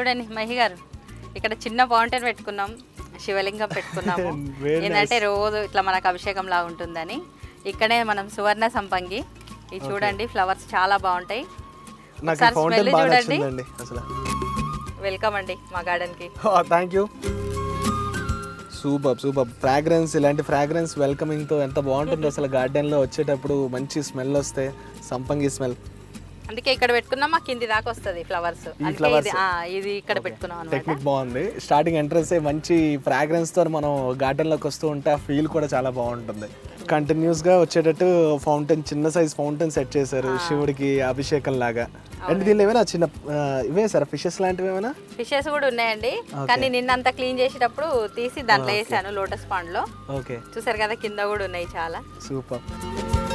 చూడండి మహి గారు ఇక్కడ చిన్న ఫౌంటైన్ పెట్టుకున్నాం శివలింగం పెట్టుకున్నాము Very nice. ఏంటంటే రోజు ఇట్లా మనకు అభిషేకం లా ఉంటుందని ఇక్కడే మనం సువర్ణ సంపంగి ఇది చూడండి ఫ్లవర్స్ చాలా బాగుంటాయి నాకు ఒకసారి ఫౌంటైన్ smell బాగా చూడండి. నచ్చిందండి అసలు వెల్కమ్ అండి మా గార్డెన్ కి thank you super super fragrance ఇలాంటి ఫ్రాగ్రెన్స్ వెల్కమింగ్తో ఎంత బాగుంటుంది అసలు గార్డెన్లో వచ్చేటప్పుడు మంచి స్మెల్ వస్తే సంపంగి స్మెల్ అందుకే ఇక్కడ పెట్టుకున్నాం మా కింది దాకా వస్తుంది ఫ్లవర్స్ అందుకే flowers. ఇది ఆ, ఇది ఇక్కడ పెట్టుకున్నాం అనమాట టెక్నిక్ బాగుంది స్టార్టింగ్ ఎంట్రన్స్ మంచి ఫ్రాగ్రెన్స్ తో మనం గార్డెన్లోకి వస్తూ ఉంటే ఆ ఫీల్ కూడా చాలా బాగుంటుంది కంటిన్యూస్ గా వచ్చేటట్టు ఫౌంటైన్ చిన్న సైజ్ ఫౌంటైన్ సెట్ చేశారు శివుడికి అభిషేకం లాగా అంటే దీనిలో ఏమైనా చిన్న ఆ, ఇవే సార్ ఫిషెస్ లాంటివి ఏమైనా ఫిషెస్ కూడా ఉన్నాయండి కానీ నిన్నంతా క్లీన్ చేసేటప్పుడు తీసి దాంట్లో వేసాను లోటస్ పాండ్ లో ఓకే చూసారు కదా కింద కూడా ఉన్నాయి చాలా సూపర్